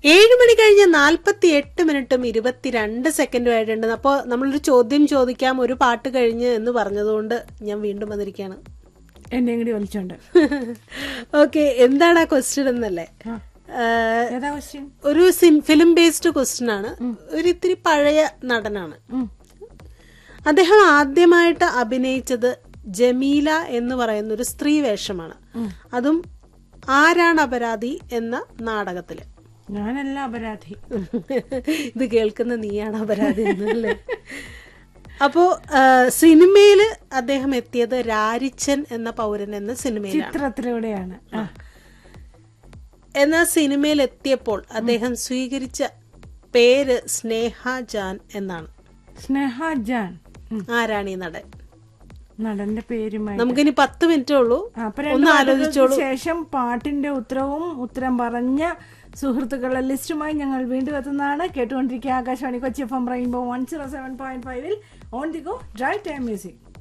ഏഴ് മണി കഴിഞ്ഞ് നാൽപ്പത്തി എട്ട് മിനിറ്റും ഇരുപത്തിരണ്ട് സെക്കൻഡും ആയിട്ടുണ്ട് അപ്പോൾ നമ്മളൊരു ചോദ്യം ചോദിക്കാം ഒരു പാട്ട് കഴിഞ്ഞ് എന്ന് പറഞ്ഞതുകൊണ്ട് ഞാൻ വീണ്ടും വന്നിരിക്കുകയാണ് എന്നെയും കൂടി വലിച്ചോണ്ട് ഓക്കെ എന്താണ് ആ ക്വസ്റ്റ്യൻ എന്നല്ലേ ആ. ഏഹ്, ഏതാ ക്വസ്റ്റ്യൻ ഒരു ഫിലിം ബേസ്ഡ് ക്വസ്റ്റ്യൻ ആണ് ഒരു ഇത്തിരി പഴയ നടനാണ് അദ്ദേഹം ആദ്യമായിട്ട് അഭിനയിച്ചത് ജമീല എന്ന് പറയുന്ന ഒരു സ്ത്രീ വേഷമാണ് അതും ആരാണ് അപരാധി എന്ന നാടകത്തില് ഞാനല്ല അപരാധി ഇത് കേൾക്കുന്ന നീയാണ് അപരാധി എന്നല്ലേ അപ്പോ ആ, സിനിമയില് അദ്ദേഹം എത്തിയത് രാരിച്ചൻ എന്ന പൗരൻ എന്ന സിനിമയിലാണ് ചിത്രത്തിലൂടെയാണ് ആ. എന്ന സിനിമയിൽ എത്തിയപ്പോൾ അദ്ദേഹം സ്വീകരിച്ച പേര് സ്നേഹ ജാൻ എന്നാണ് സ്നേഹ ജാൻ ഉം. ആരാണ് ഈ നടൻ നടന്റെ പേരുമായി നമുക്കിനി പത്ത് മിനിറ്റേ ഉള്ളൂ അപ്പൊ ഒന്ന് രണ്ട് ആലോചിച്ചോളൂ പാട്ടുകൾക്ക് ശേഷം പാട്ടിന്റെ ഉത്തരവും ഉത്തരം പറഞ്ഞ സുഹൃത്തുക്കളുടെ ലിസ്റ്റുമായി ഞങ്ങൾ വീണ്ടും എത്തുന്നതാണ് കേട്ടുകൊണ്ടിരിക്കുക Akashvani Kochi F M rainbow one zero seven point ഫൈവിൽ on the go drive time music